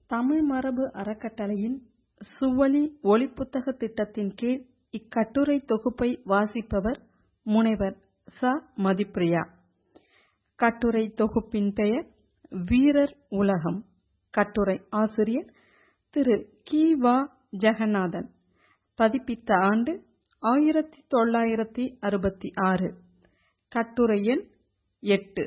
தமிழ் மரபு அறக்கட்டளையின் சுவழி ஒலிப்புத்தக திட்டத்தின் கீழ் இக்கட்டுரை தொகுப்பை வாசிப்பவர் முனைவர் ச மதிப்பிரியா கட்டுரை தொகுப்பின் பெயர் வீரர் உலகம் கட்டுரை ஆசிரியர் திரு கி வா ஜெகநாதன் பதிப்பித்த ஆண்டு ஆயிரத்தி தொள்ளாயிரத்தி அறுபத்தி ஆறு கட்டுரை எண் எட்டு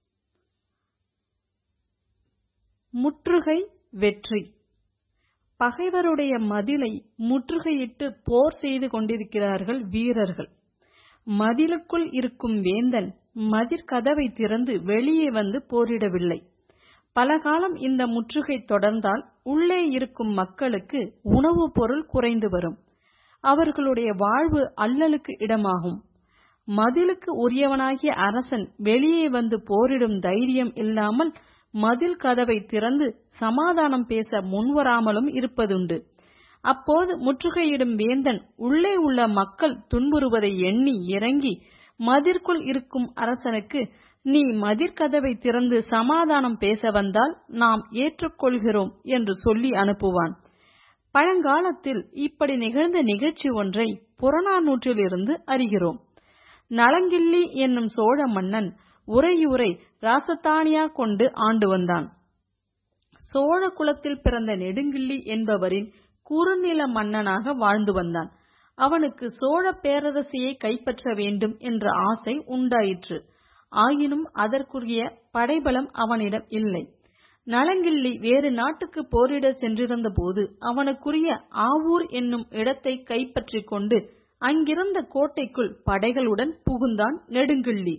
முற்றுகை வெற்றி பகைவருடைய மதிலை முற்றுகையிட்டு போர் செய்து கொண்டிருக்கிறார்கள் வீரர்கள் மதிலுக்குள் இருக்கும் வேந்தன் மதிற்கதவை திறந்து வெளியே வந்து போரிடவில்லை பல காலம் இந்த முற்றுகை தொடர்ந்தால் உள்ளே இருக்கும் மக்களுக்கு உணவுப் பொருள் குறைந்து வரும் அவர்களுடைய வாழ்வு அல்லலுக்கு இடமாகும் மதிலுக்கு உரியவனாகிய அரசன் வெளியே வந்து போரிடும் தைரியம் இல்லாமல் மதில் கதவை திறந்து சமாதானம் பேச முன்வராமலும் இருப்பதுண்டு அப்போது முற்றுகையிடும் வேந்தன் உள்ளே உள்ள மக்கள் துன்புறுவதை எண்ணி இறங்கி மதிற்குள் இருக்கும் அரசனுக்கு நீ மதிர்கதவை திறந்து சமாதானம் பேச வந்தால் நாம் ஏற்றுக்கொள்கிறோம் என்று சொல்லி அனுப்புவான் பழங்காலத்தில் இப்படி நிகழ்ந்த நிகழ்ச்சி ஒன்றை புறநானூற்றிலிருந்து அறிகிறோம் நலங்கிள்ளி என்னும் சோழ மன்னன் உரையுரை ராசத்தானியா கொண்டு ஆண்டு வந்தான் சோழ குலத்தில் பிறந்த நெடுங்கிள்ளி என்பவரின் குறுநில மன்னனாக வாழ்ந்து வந்தான் அவனுக்கு சோழ பேரரசையை கைப்பற்ற வேண்டும் என்ற ஆசை உண்டாயிற்று ஆயினும் அதற்குரிய படைபலம் அவனிடம் இல்லை நலங்கிள்ளி வேறு நாட்டுக்கு போரிட சென்றிருந்த போது அவனுக்குரிய ஆவூர் என்னும் இடத்தை கைப்பற்றிக் கொண்டு அங்கிருந்த கோட்டைக்குள் படைகளுடன் புகுந்தான் நெடுங்கிள்ளி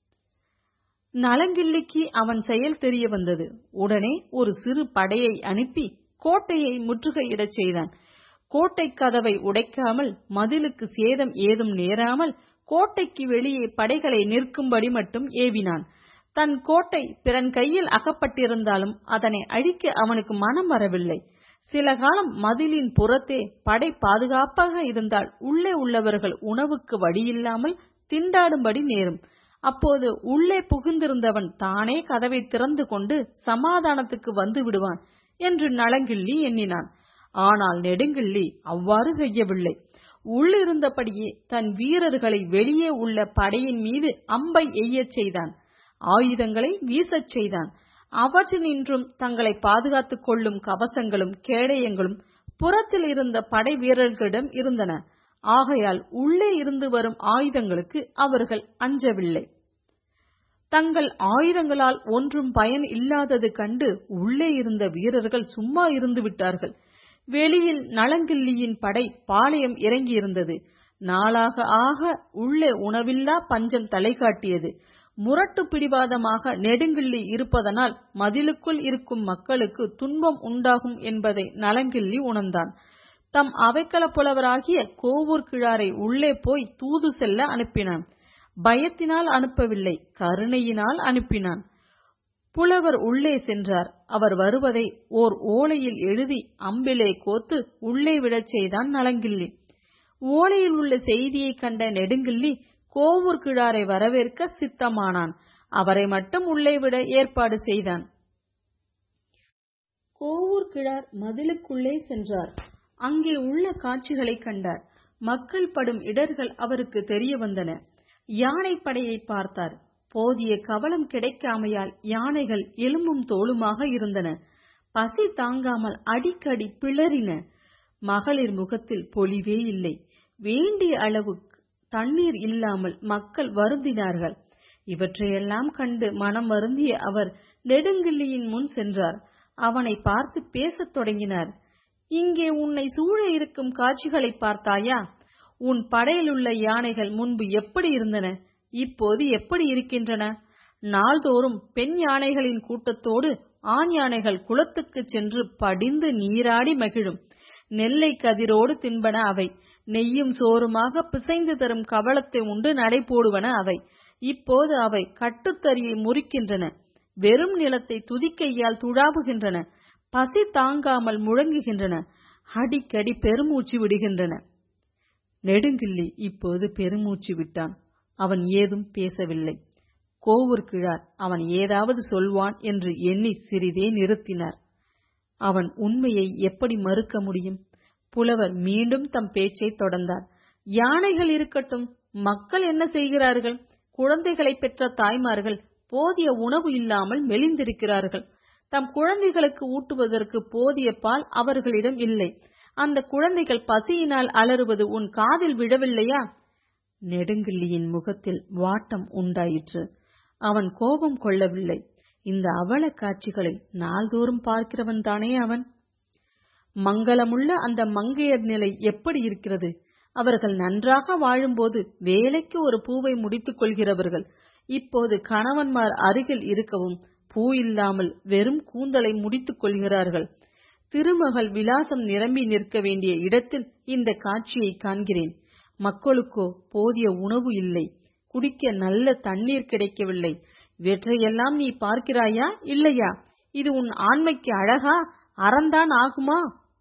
நலங்கிள்ளிக்கு அவன் செயல் தெரிய வந்தது உடனே ஒரு சிறு படையை அனுப்பி கோட்டையை முற்றுகையிடச் செய்தான் கோட்டை கதவை உடைக்காமல் மதிலுக்கு சேதம் ஏதும் நேராமல் கோட்டைக்கு வெளியே படைகளை நிற்கும்படி மட்டும் ஏவினான் தன் கோட்டை பிறன் கையில் அகப்பட்டிருந்தாலும் அதனை அழிக்க அவனுக்கு மனம் வரவில்லை சில காலம் மதிலின் புறத்தே படை பாதுகாப்பாக இருந்தால் உள்ளே உள்ளவர்கள் உணவுக்கு வழியில்லாமல் திண்டாடும்படி நேரும் அப்போது உள்ளே புகுந்திருந்தவன் தானே கதவை திறந்து கொண்டு சமாதானத்துக்கு வந்து விடுவான் என்று நலங்கிள்ளி எண்ணினான் ஆனால் நெடுங்கிள்ளி அவ்வாறு செய்யவில்லை உள்ளிருந்தபடியே தன் வீரர்களை வெளியே உள்ள படையின் மீது அம்பை எய்யச் செய்தான் ஆயுதங்களை வீசச் செய்தான் அவற்றினின்றும் தங்களை பாதுகாத்துக் கொள்ளும் கவசங்களும் கேடயங்களும் புறத்தில் இருந்த படை வீரர்களிடம் இருந்தன ஆகையால் உள்ளே இருந்து வரும் ஆயுதங்களுக்கு அவர்கள் அஞ்சவில்லை தங்கள் ஆயுதங்களால் ஒன்றும் பயன் இல்லாதது கண்டு உள்ளே இருந்த வீரர்கள் சும்மா இருந்து விட்டார்கள் வெளியில் நலங்கிள்ளியின் படை பாளையம் இறங்கியிருந்தது நாளாக ஆக உள்ளே உணவில்லா பஞ்சம் தலை காட்டியது முரட்டு பிடிவாதமாக நெடுங்கிள்ளி இருப்பதனால் மதிலுக்குள் இருக்கும் மக்களுக்கு துன்பம் உண்டாகும் என்பதை நலங்கிள்ளி உணர்ந்தான் தம் அவைக்கள புலவராகிய கோவூர் கிழாரை உள்ளே போய் தூது செல்ல அனுப்பினான் பயத்தினால் அனுப்பவில்லை கருணையினால் அனுப்பினான் புலவர் உள்ளே சென்றார் அவர் வருவதை ஓர் ஓலையில் எழுதி அம்பிலே கோத்து உள்ளே விடச் செய்தான் நலங்கிள்ளி ஓலையில் உள்ள செய்தியை கண்ட நெடுங்கிள்ளி கோவூர் கிழாரை வரவேற்க சித்தமானான் அவரை மட்டும் உள்ளே விட ஏற்பாடு செய்தான் கோவூர் கிழார் மதிலுக்குள்ளே சென்றார் அங்கே உள்ள காட்சிகளை கண்டார் மக்கள் படும் இடர்கள் அவருக்கு தெரிய வந்தன யானை படையை பார்த்தார் போதிய கவலம் கிடைக்காமையால் யானைகள் எலும்பும் தோளுமாக இருந்தன பசி தாங்காமல் அடிக்கடி பிளறின மகளிர் முகத்தில் பொலிவே இல்லை வேண்டிய அளவு தண்ணீர் இல்லாமல் மக்கள் வருந்தினார்கள் இவற்றையெல்லாம் கண்டு மனம் வருந்திய அவர் நெடுங்கிள்ளியின் முன் சென்றார் அவனை பார்த்து பேசத் தொடங்கினார் இங்கே உன்னை சூழ இருக்கும் காட்சிகளை பார்த்தாயா உன் படையிலுள்ள யானைகள் முன்பு எப்படி இருந்தன இப்போது எப்படி இருக்கின்றன நாள்தோறும் பெண் யானைகளின் கூட்டத்தோடு ஆண் யானைகள் குளத்துக்கு சென்று படிந்து நீராடி மகிழும் நெல்லை கதிரோடு தின்பன அவை நெய்யும் சோறுமாக பிசைந்து தரும் கவளத்தை உண்டு நடை போடுவன அவை இப்போது அவை கட்டுத்தறியை முறிக்கின்றன வெறும் நிலத்தை துதிக்கையால் துழாவுகின்றன பசி தாங்காமல் முழங்குகின்றன அடிக்கடி பெருமூச்சு விடுகின்றன நெடுங்கிள்ளி இப்போது பெருமூச்சு விட்டான் அவன் ஏதும் பேசவில்லை கோவூர் கிழார் அவன் ஏதாவது சொல்வான் என்று எண்ணி சிறிதே நிறுத்தினார் அவன் உண்மையை எப்படி மறுக்க முடியும் புலவர் மீண்டும் தம் பேச்சை தொடர்ந்தார் யானைகள் இருக்கட்டும் மக்கள் என்ன செய்கிறார்கள் குழந்தைகளை பெற்ற தாய்மார்கள் போதிய உணவு இல்லாமல் மெலிந்திருக்கிறார்கள் தம் குழந்தைகளுக்கு ஊட்டுவதற்கு போதிய பால் அவர்களிடம் இல்லை அந்த குழந்தைகள் பசியினால் அலறுவது உன் காதில் விழவில்லையா நெடுங்கிள்ளியின் முகத்தில் வாட்டம் உண்டாயிற்று அவன் கோபம் கொள்ளவில்லை இந்த அவல காட்சிகளை நாள்தோறும் பார்க்கிறவன் தானே அவன் மங்களமுள்ள அந்த மங்கையர் நிலை எப்படி இருக்கிறது அவர்கள் நன்றாக வாழும்போது வேலைக்கு ஒரு பூவை முடித்துக் கொள்கிறவர்கள் இப்போது கணவன்மார் அருகில் இருக்கவும் பூ இல்லாமல் வெறும் கூந்தலை முடித்துக் கொள்கிறார்கள் திருமகள் விலாசம் நிரம்பி நிற்க வேண்டிய இடத்தில் இந்த காட்சியை காண்கிறேன் மக்களுக்கோ போதிய உணவு இல்லை குடிக்க நல்ல தண்ணீர் கிடைக்கவில்லை இவற்றையெல்லாம் நீ பார்க்கிறாயா இல்லையா இது உன் ஆண்மைக்கு அழகா அறந்தான் ஆகுமா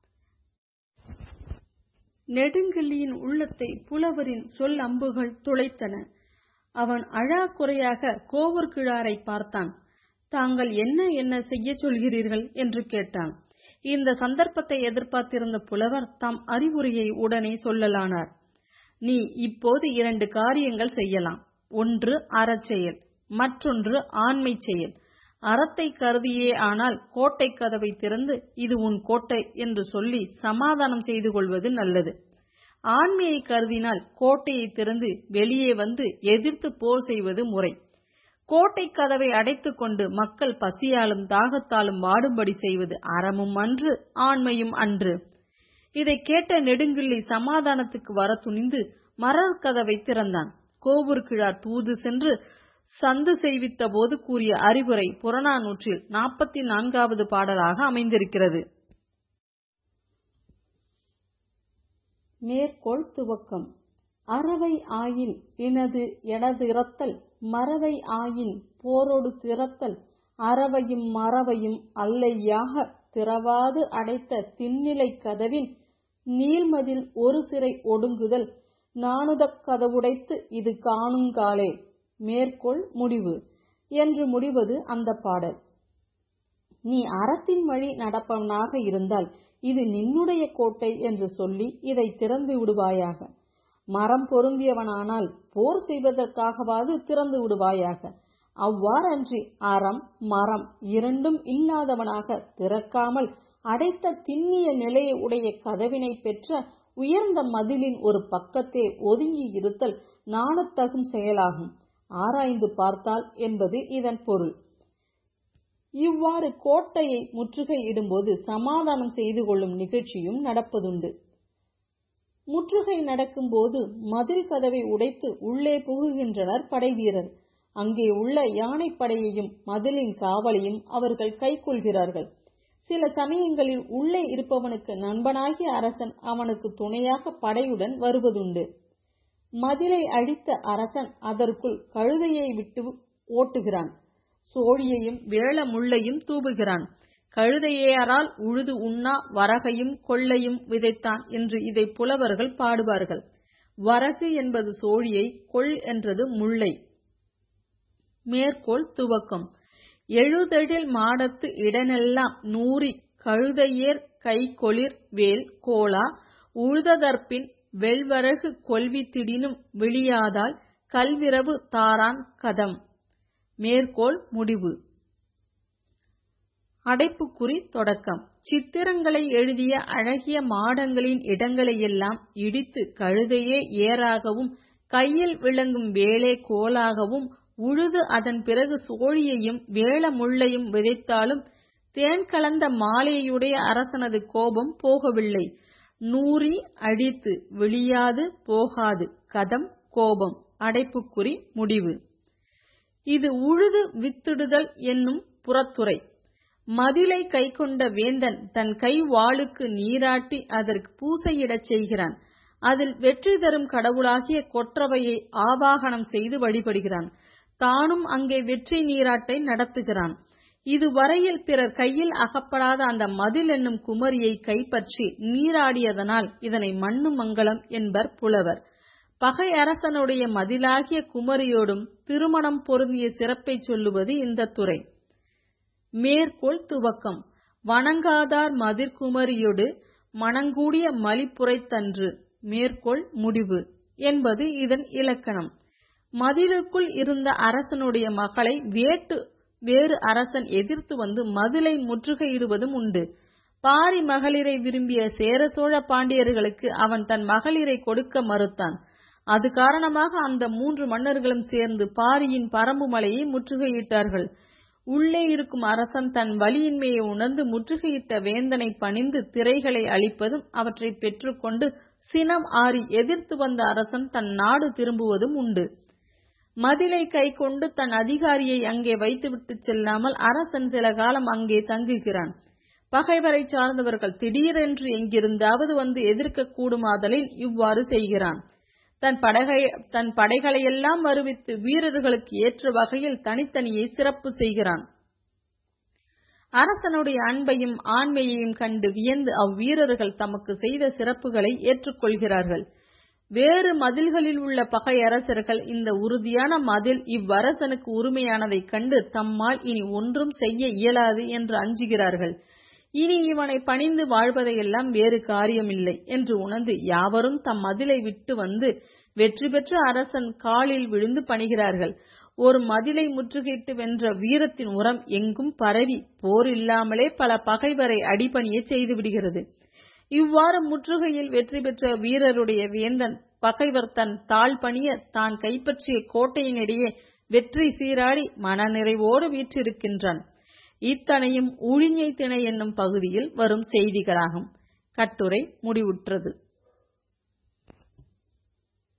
நெடுங்கிள்ளியின் உள்ளத்தை புலவரின் சொல் அம்புகள் துளைத்தன அவன் அழாக்குறையாக கோவர்கிழாரை பார்த்தான் தாங்கள் என்ன என்ன செய்ய சொல்கிறீர்கள் என்று கேட்டான் இந்த சந்தர்ப்பத்தை எதிர்பார்த்திருந்த புலவர் தாம் அறிவுரையை உடனே சொல்லலானார் நீ இப்போது இரண்டு காரியங்கள் செய்யலாம் ஒன்று அறச்செயல் மற்றொன்று ஆண்மை செயல் அறத்தை கருதியே ஆனால் கோட்டை கதவை திறந்து இது உன் கோட்டை என்று சொல்லி சமாதானம் செய்து கொள்வது நல்லது ஆண்மையை கருதினால் கோட்டையை திறந்து வெளியே வந்து எதிர்த்து போர் செய்வது முறை கோட்டை கதவை அடைத்துக் கொண்டு மக்கள் பசியாலும் தாகத்தாலும் வாடும்படி செய்வது அறமும் அன்று ஆண்மையும் அன்று இதை கேட்ட நெடுங்கிள்ளி சமாதானத்துக்கு வர துணிந்து மரர் கதவை திறந்தான் கோபூர் கிழார் தூது சென்று சந்து செய்வித்த போது கூறிய அறிவுரை புறநானூற்றில் நாற்பத்தி நான்காவது பாடலாக அமைந்திருக்கிறது மேற்கோள் துவக்கம் அறவை ஆயின் இனது எனதிறத்தல் மறவை ஆயின் போரொடு திறத்தல் அறவையும் மறவையும் அல்லையாக திறவாது அடைத்த திண்ணிலை கதவின் நீள்மதில் ஒரு சிறை ஒடுங்குதல் நாணுதக் கதவுடைத்து இது காணுங்காலே மேற்கோள் முடிவு என்று முடிவது அந்த பாடல் நீ அறத்தின் வழி நடப்பவனாக இருந்தால் இது நின்னுடைய கோட்டை என்று சொல்லி இதை திறந்து விடுவாயாக மரம் பொருந்தியவனானால் போர் செய்வதற்காகவாது திறந்து விடுவாயாக அவ்வாறன்றி அறம் மரம் இரண்டும் இல்லாதவனாக திறக்காமல் அடைத்த திண்ணிய நிலையை உடைய கதவினை பெற்ற உயர்ந்த மதிலின் ஒரு பக்கத்தே ஒதுங்கி இருத்தல் நாணத்தகும் செயலாகும் ஆராய்ந்து பார்த்தால் என்பது இதன் பொருள் இவ்வாறு கோட்டையை முற்றுகையிடும்போது சமாதானம் செய்து கொள்ளும் நிகழ்ச்சியும் நடப்பதுண்டு முற்றுகை நடக்கும்போது மதில் கதவை உடைத்து உள்ளே புகுகின்றனர் படைவீரர் அங்கே உள்ள யானைப்படையையும் மதிலின் காவலையும் அவர்கள் கைக்கொள்கிறார்கள் சில சமயங்களில் உள்ளே இருப்பவனுக்கு நண்பனாகிய அரசன் அவனுக்கு துணையாக படையுடன் வருவதுண்டு மதிலை அழித்த அரசன் அதற்குள் கழுதையை விட்டு ஓட்டுகிறான் சோழியையும் வேள முள்ளையும் தூவுகிறான் கழுதையேயரால் உழுது உண்ணா வரகையும் கொள்ளையும் விதைத்தான் என்று இதை புலவர்கள் பாடுவார்கள் வரகு என்பது சோழியை கொள் என்றது முல்லை மேற்கோள் துவக்கம் எழுதெழில் மாடத்து இடனெல்லாம் நூறி கழுதையேர் கைகொளிர் வேல் கோலா உழுததற்பின் வெல்வரகு கொல்வி திடினும் விழியாதால் கல்விரவு தாரான் கதம் மேற்கோள் முடிவு அடைப்புக்குறி தொடக்கம் சித்திரங்களை எழுதிய அழகிய மாடங்களின் இடங்களையெல்லாம் இடித்து கழுதையே ஏராகவும் கையில் விளங்கும் வேலே கோலாகவும் உழுது அதன் பிறகு சோழியையும் வேள முள்ளையும் விதைத்தாலும் தேன் கலந்த மாலையுடைய அரசனது கோபம் போகவில்லை நூறி அடித்து விழியாது போகாது கதம் கோபம் அடைப்புக்குறி முடிவு இது உழுது வித்திடுதல் என்னும் புறத்துறை மதிலை கைக்கொண்ட வேந்தன் தன் கை வாளுக்கு நீராட்டி அதற்கு பூசையிடச் செய்கிறான் அதில் வெற்றி தரும் கடவுளாகிய கொற்றவையை ஆவாகனம் செய்து வழிபடுகிறான் தானும் அங்கே வெற்றி நீராட்டை நடத்துகிறான் இதுவரையில் பிறர் கையில் அகப்படாத அந்த மதில் என்னும் குமரியை கைப்பற்றி நீராடியதனால் இதனை மண்ணு மங்கலம் என்பர் புலவர் பகை அரசனுடைய மதிலாகிய குமரியோடும் திருமணம் பொருந்திய சிறப்பை சொல்லுவது இந்த துறை மேற்கோள் துவக்கம் வணங்காதார் மதிர்குமரியொடு மணங்கூடிய மலிப்புரைத்தன்று மேற்கோள் முடிவு என்பது இதன் இலக்கணம் மதிலுக்குள் இருந்த அரசனுடைய மகளை வேட்டு வேறு அரசன் எதிர்த்து வந்து மதிலை முற்றுகையிடுவதும் உண்டு பாரி மகளிரை விரும்பிய சேர சோழ பாண்டியர்களுக்கு அவன் தன் மகளிரை கொடுக்க மறுத்தான் அது காரணமாக அந்த மூன்று மன்னர்களும் சேர்ந்து பாரியின் பரம்பு மலையை முற்றுகையிட்டார்கள் உள்ளே இருக்கும் அரசன் தன் வலியின்மையை உணர்ந்து முற்றுகையிட்ட வேந்தனை பணிந்து திரைகளை அழிப்பதும் அவற்றை பெற்றுக்கொண்டு சினம் ஆறி எதிர்த்து வந்த அரசன் தன் நாடு திரும்புவதும் உண்டு மதிலை கை கொண்டு தன் அதிகாரியை அங்கே வைத்துவிட்டு செல்லாமல் அரசன் சில காலம் அங்கே தங்குகிறான் பகைவரை சார்ந்தவர்கள் திடீரென்று எங்கிருந்தாவது வந்து எதிர்க்க கூடுமாதலில் இவ்வாறு செய்கிறான் தன் படகை தன் படைகளையெல்லாம் வருவித்து வீரர்களுக்கு ஏற்ற வகையில் தனித்தனியே சிறப்பு செய்கிறான் அரசனுடைய அன்பையும் ஆண்மையையும் கண்டு வியந்து அவ்வீரர்கள் தமக்கு செய்த சிறப்புகளை ஏற்றுக்கொள்கிறார்கள் வேறு மதில்களில் உள்ள பகையரசர்கள் இந்த உறுதியான மதில் இவ்வரசனுக்கு உரிமையானதைக் கண்டு தம்மால் இனி ஒன்றும் செய்ய இயலாது என்று அஞ்சுகிறார்கள் இனி இவனை பணிந்து வாழ்வதையெல்லாம் வேறு காரியமில்லை என்று உணர்ந்து யாவரும் தம் மதிலை விட்டு வந்து வெற்றி பெற்ற அரசன் காலில் விழுந்து பணிகிறார்கள் ஒரு மதிலை முற்றுகையிட்டு வென்ற வீரத்தின் உரம் எங்கும் பரவி போர் இல்லாமலே பல பகைவரை அடிபணிய செய்து விடுகிறது இவ்வாறு முற்றுகையில் வெற்றி பெற்ற வீரருடைய வேந்தன் பகைவர் தன் தாழ் பணிய தான் கைப்பற்றிய கோட்டையினிடையே வெற்றி சீராடி மனநிறைவோடு வீற்றிருக்கின்றான் இத்தனையும் ஊழிஞை திணை என்னும் பகுதியில் வரும் செய்திகளாகும் கட்டுரை முடிவுற்றது